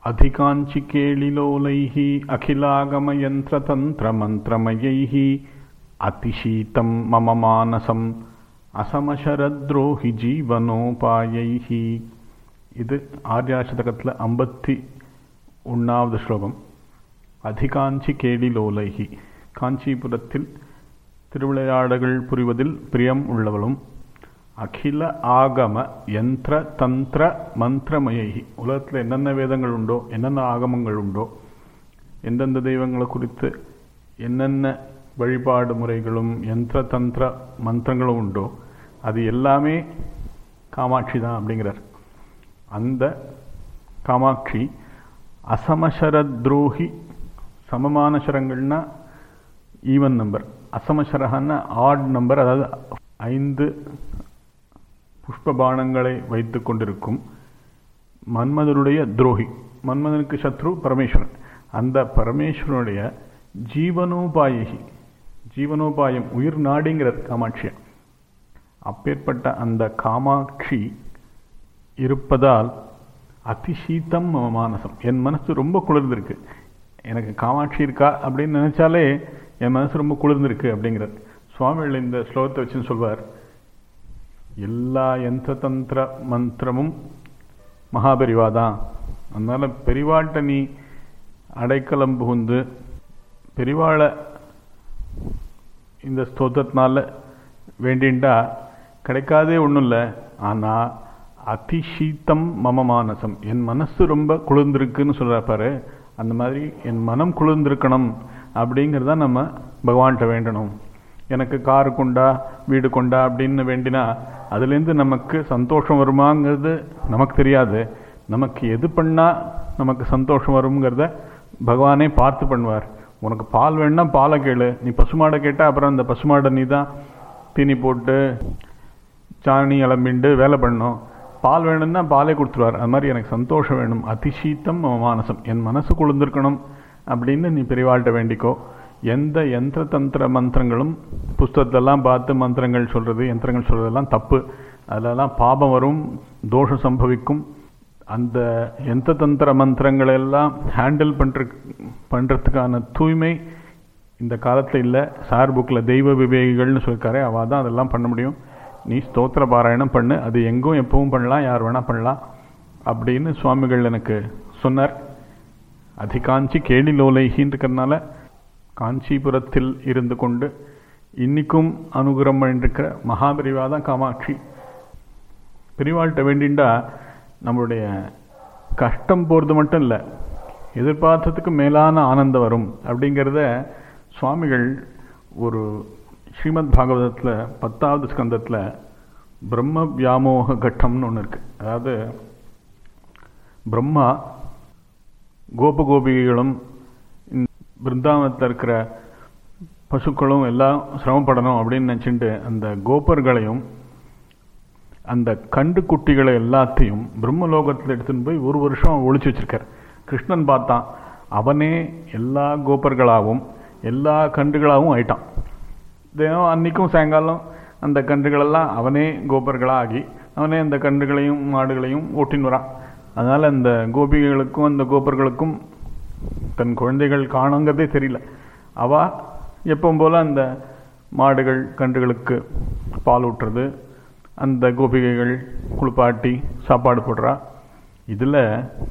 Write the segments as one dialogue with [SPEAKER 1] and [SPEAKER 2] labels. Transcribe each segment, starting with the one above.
[SPEAKER 1] अधिकाञ्चिकेलिलोलैः अखिलागमयन्त्रतन्त्रमन्त्रमयैः अतिशीतं मम मानसम् அசமசரத்ரோஹி ஜீவனோபாயைஹி இது ஆர்யாசதகத்தில் ஐம்பத்தி ஒன்றாவது ஸ்லோகம் அதிகாஞ்சி கேடி லோலைஹி காஞ்சிபுரத்தில் திருவிளையாடல்கள் புரிவதில் பிரியம் உள்ளவளும் அகில ஆகம யந்திர தந்திர மந்திரமயி உலகத்தில் என்னென்ன வேதங்கள் உண்டோ என்னென்ன ஆகமங்கள் உண்டோ எந்தெந்த தெய்வங்களை குறித்து என்னென்ன வழிபாடு முறைகளும் யந்திர தந்திர மந்திரங்களும் உண்டோ அது எல்லாமே காமாட்சி தான் அப்படிங்கிறார் அந்த காமாட்சி அசமசர துரோகி சமமான சரங்கள்னா ஈவன் நம்பர் அசமசரகன்னா ஆட் நம்பர் அதாவது ஐந்து புஷ்பபானங்களை வைத்து கொண்டிருக்கும் மன்மதனுடைய துரோகி மன்மதனுக்கு சத்ரு பரமேஸ்வரன் அந்த பரமேஸ்வரனுடைய ஜீவனோபாயகி ஜீவனோபாயம் உயிர் நாடிங்கிற காமாட்சியா அப்பேற்பட்ட அந்த காமாட்சி இருப்பதால் அதிசீத்தம் மம மானசம் என் மனசு ரொம்ப குளிர்ந்திருக்கு எனக்கு காமாட்சி இருக்கா அப்படின்னு நினைச்சாலே என் மனசு ரொம்ப குளிர்ந்திருக்கு அப்படிங்கிறார் சுவாமிகள் இந்த ஸ்லோகத்தை வச்சுன்னு சொல்வார் எல்லா யந்திர தந்திர மந்திரமும் மகாபெரிவா தான் அதனால பெரிவாட்ட நீ அடைக்கலம் புகுந்து பெரிவாளை இந்த ஸ்தோத்திரத்தினால வேண்டின்டா கிடைக்காதே ஒன்றும் இல்லை ஆனால் அதிசீத்தம் மம மானசம் என் மனசு ரொம்ப குளிர்ந்திருக்குன்னு சொல்கிறா பாரு அந்த மாதிரி என் மனம் குளிர்ந்திருக்கணும் அப்படிங்கிறத நம்ம பகவான்கிட்ட வேண்டணும் எனக்கு காரு கொண்டா வீடு கொண்டா அப்படின்னு வேண்டினா அதுலேருந்து நமக்கு சந்தோஷம் வருமாங்கிறது நமக்கு தெரியாது நமக்கு எது பண்ணால் நமக்கு சந்தோஷம் வருங்கிறத பகவானே பார்த்து பண்ணுவார் உனக்கு பால் வேணும்னா பாலை கேளு நீ பசுமாடை கேட்டால் அப்புறம் அந்த பசுமாடை நீ தான் தீனி போட்டு சாணி இளம்பிண்டு வேலை பண்ணணும் பால் வேணும்னா பாலே கொடுத்துருவார் அது மாதிரி எனக்கு சந்தோஷம் வேணும் அதிசீத்தம் மானசம் என் மனசு குளிர்ந்திருக்கணும் அப்படின்னு நீ பெரியவாள்கிட்ட வேண்டிக்கோ எந்த யந்திர தந்திர மந்திரங்களும் புஸ்தகத்தெல்லாம் பார்த்து மந்திரங்கள் சொல்கிறது யந்திரங்கள் சொல்கிறதெல்லாம் தப்பு அதிலெல்லாம் பாபம் வரும் தோஷம் சம்பவிக்கும் அந்த யந்திர தந்திர மந்திரங்களை எல்லாம் ஹேண்டில் பண்ணுற பண்ணுறதுக்கான தூய்மை இந்த காலத்தில் இல்லை சார் புக்கில் தெய்வ விவேகிகள்னு சொல்லியிருக்காரு அவள் தான் அதெல்லாம் பண்ண முடியும் நீ ஸ்தோத்திர பாராயணம் பண்ணு அது எங்கும் எப்பவும் பண்ணலாம் யார் வேணால் பண்ணலாம் அப்படின்னு சுவாமிகள் எனக்கு சொன்னார் அதிகாஞ்சி கேலி லோலைகின்னு இருக்கிறதுனால காஞ்சிபுரத்தில் இருந்து கொண்டு இன்னிக்கும் அனுகிரம் பண்ணிருக்கிற மகாபிரிவா தான் காமாட்சி பிரிவாள்கிட்ட வேண்டிண்டா நம்மளுடைய கஷ்டம் போகிறது மட்டும் இல்லை எதிர்பார்த்ததுக்கு மேலான ஆனந்தம் வரும் அப்படிங்கிறத சுவாமிகள் ஒரு ஸ்ரீமத் பாகவதத்தில் பத்தாவது ஸ்கந்தத்தில் பிரம்ம வியாமோக கட்டம்னு ஒன்று இருக்குது அதாவது பிரம்மா கோபகோபிகளும் பிருந்தாவனத்தில் இருக்கிற பசுக்களும் எல்லாம் சிரமப்படணும் அப்படின்னு நினச்சிட்டு அந்த கோபர்களையும் அந்த கண்டு குட்டிகளை எல்லாத்தையும் பிரம்மலோகத்தில் எடுத்துன்னு போய் ஒரு வருஷம் ஒழிச்சு வச்சிருக்கார் கிருஷ்ணன் பார்த்தான் அவனே எல்லா கோபர்களாகவும் எல்லா கன்றுகளாகவும் ஆயிட்டான் தினம் அன்னைக்கும் சாயங்காலம் அந்த கன்றுகளெல்லாம் அவனே கோபர்களாகி அவனே அந்த கன்றுகளையும் மாடுகளையும் ஓட்டின்னு வரான் அதனால் அந்த கோபிகளுக்கும் அந்த கோபர்களுக்கும் தன் குழந்தைகள் காணுங்கிறதே தெரியல அவ எப்பவும் போல் அந்த மாடுகள் கன்றுகளுக்கு பால் ஊட்டுறது அந்த கோபிகைகள் குளிப்பாட்டி சாப்பாடு போடுறா இதில்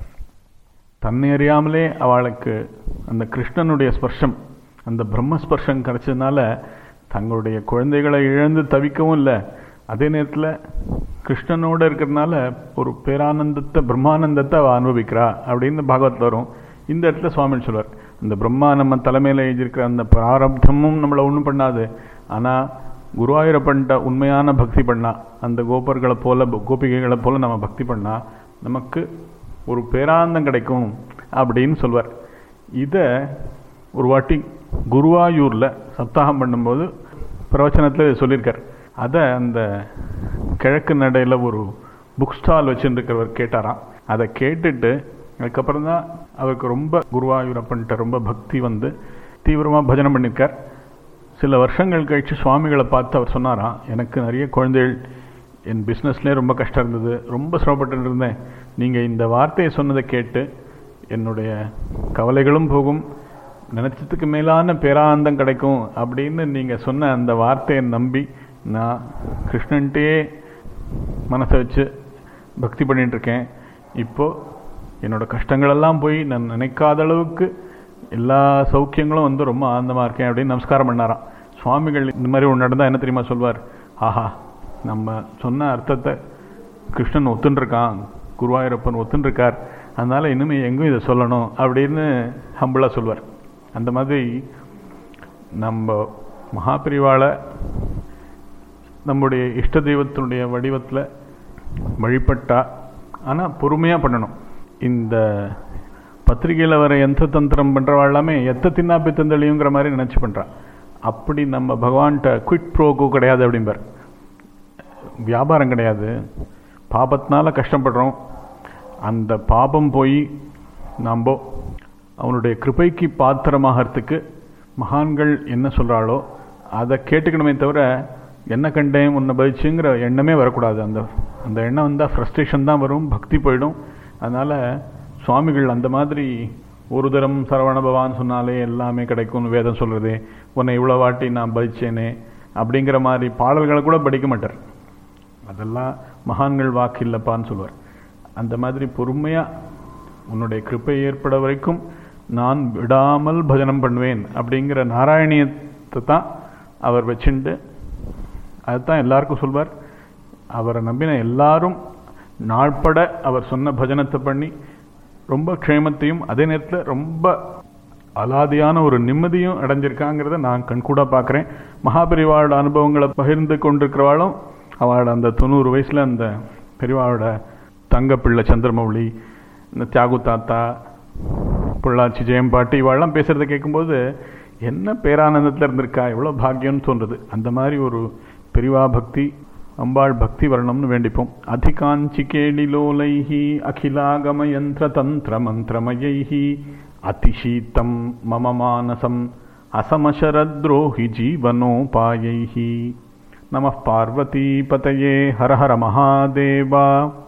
[SPEAKER 1] தன்னை அறியாமலே அவளுக்கு அந்த கிருஷ்ணனுடைய ஸ்பர்ஷம் அந்த பிரம்மஸ்பர்ஷம் கிடைச்சதுனால தங்களுடைய குழந்தைகளை இழந்து தவிக்கவும் இல்லை அதே நேரத்தில் கிருஷ்ணனோடு இருக்கிறதுனால ஒரு பேரானந்தத்தை பிரம்மானந்தத்தை அவள் அனுபவிக்கிறா அப்படின்னு பாகவத்தில் வரும் இந்த இடத்துல சுவாமி சொல்வார் அந்த பிரம்மா நம்ம தலைமையில் எழுதியிருக்கிற அந்த பிராரப்தமும் நம்மளை ஒன்றும் பண்ணாது ஆனால் குருவாயூரப்பன்ட்ட உண்மையான பக்தி பண்ணா அந்த கோபர்களை போல கோபிகைகளை போல நம்ம பக்தி பண்ணா நமக்கு ஒரு பேராந்தம் கிடைக்கும் அப்படின்னு சொல்வார் இதை ஒரு வாட்டி குருவாயூரில் சப்தாகம் பண்ணும்போது பிரவச்சனத்தில் சொல்லியிருக்கார் அதை அந்த கிழக்கு நடையில் ஒரு புக் ஸ்டால் வச்சுருக்கிறவர் கேட்டாராம் அதை கேட்டுட்டு அதுக்கப்புறம் தான் அவருக்கு ரொம்ப குருவாயூரப்பன்ட்ட ரொம்ப பக்தி வந்து தீவிரமாக பஜனை பண்ணியிருக்கார் சில வருஷங்கள் கழித்து சுவாமிகளை பார்த்து அவர் சொன்னாராம் எனக்கு நிறைய குழந்தைகள் என் பிஸ்னஸ்லேயே ரொம்ப கஷ்டம் இருந்தது ரொம்ப சிரமப்பட்டு இருந்தேன் நீங்கள் இந்த வார்த்தையை சொன்னதை கேட்டு என்னுடைய கவலைகளும் போகும் நினச்சதுக்கு மேலான பேரானந்தம் கிடைக்கும் அப்படின்னு நீங்கள் சொன்ன அந்த வார்த்தையை நம்பி நான் கிருஷ்ணன்ட்டே மனசை வச்சு பக்தி பண்ணிட்டு இருக்கேன் இப்போது என்னோட கஷ்டங்களெல்லாம் போய் நான் நினைக்காத அளவுக்கு எல்லா சௌக்கியங்களும் வந்து ரொம்ப ஆனந்தமாக இருக்கேன் அப்படின்னு நமஸ்காரம் பண்ணாராம் சுவாமிகள் இந்த மாதிரி ஒன்று நடந்தால் என்ன தெரியுமா சொல்வார் ஆஹா நம்ம சொன்ன அர்த்தத்தை கிருஷ்ணன் ஒத்துன்ருக்கான் குருவாயூரப்பன் ஒத்துன்ருக்கார் அதனால் இனிமேல் எங்கும் இதை சொல்லணும் அப்படின்னு ஹம்பிளாக சொல்வார் அந்த மாதிரி நம்ம மகாபிரிவாளை நம்முடைய இஷ்ட தெய்வத்தினுடைய வடிவத்தில் வழிபட்டா ஆனால் பொறுமையாக பண்ணணும் இந்த பத்திரிகையில் வர எந்த தந்திரம் பண்ணுறவா எல்லாமே எத்த தின்னா பித்தந்தளியுங்கிற மாதிரி நினச்சி பண்ணுறான் அப்படி நம்ம பகவான்கிட்ட குவிட் ப்ரோக்கோ கிடையாது அப்படிம்பார் வியாபாரம் கிடையாது பாபத்தினால கஷ்டப்படுறோம் அந்த பாபம் போய் நாம் அவனுடைய கிருபைக்கு பாத்திரமாகறதுக்கு மகான்கள் என்ன சொல்கிறாளோ அதை கேட்டுக்கணுமே தவிர என்ன கண்டேன் உன்னை பதிச்சுங்கிற எண்ணமே வரக்கூடாது அந்த அந்த எண்ணம் வந்தால் ஃப்ரஸ்ட்ரேஷன் தான் வரும் பக்தி போயிடும் அதனால் சுவாமிகள் அந்த மாதிரி ஒரு தரம் சரவண பவான் சொன்னாலே எல்லாமே கிடைக்கும்னு வேதம் சொல்கிறது உன்னை இவ்வளோ வாட்டி நான் பதிச்சேனே அப்படிங்கிற மாதிரி பாடல்களை கூட படிக்க மாட்டார் அதெல்லாம் மகான்கள் வாக்கு இல்லைப்பான்னு சொல்லுவார் அந்த மாதிரி பொறுமையாக உன்னுடைய கிருப்பை ஏற்பட வரைக்கும் நான் விடாமல் பஜனம் பண்ணுவேன் அப்படிங்கிற நாராயணியத்தை தான் அவர் வச்சுண்டு அதுதான் எல்லாருக்கும் சொல்வார் அவரை நம்பின எல்லாரும் நாள்பட அவர் சொன்ன பஜனத்தை பண்ணி ரொம்ப க்ஷேமத்தையும் அதே நேரத்தில் ரொம்ப அலாதியான ஒரு நிம்மதியும் அடைஞ்சிருக்காங்கிறத நான் கண்கூட பார்க்குறேன் மகாபெரிவாளோட அனுபவங்களை பகிர்ந்து கொண்டிருக்கிறவாளும் அவளோட அந்த தொண்ணூறு வயசில் அந்த பெரியவாளோட தங்கப்பிள்ளை சந்திரமௌழி இந்த தியாகு தாத்தா பொள்ளாச்சி ஜெயம்பாட்டி இவாளெல்லாம் பேசுகிறத கேட்கும்போது என்ன பேரானந்தத்தில் இருந்திருக்கா எவ்வளோ பாக்கியம்னு தோன்றுது அந்த மாதிரி ஒரு பெரிவா பக்தி அம்பாள் பக்தி வரணும்னு வேண்டிப்போம் அதிகாஞ்சி கேளிலோலைஹி அகிலாகம யந்திர தந்திர மந்திரமயைஹி அதிசீத்தம் மம மானசம் அசமசரத்ரோஹி ஜீவனோபாயைஹி நம பார்வதி பதயே ஹர ஹர மகாதேவா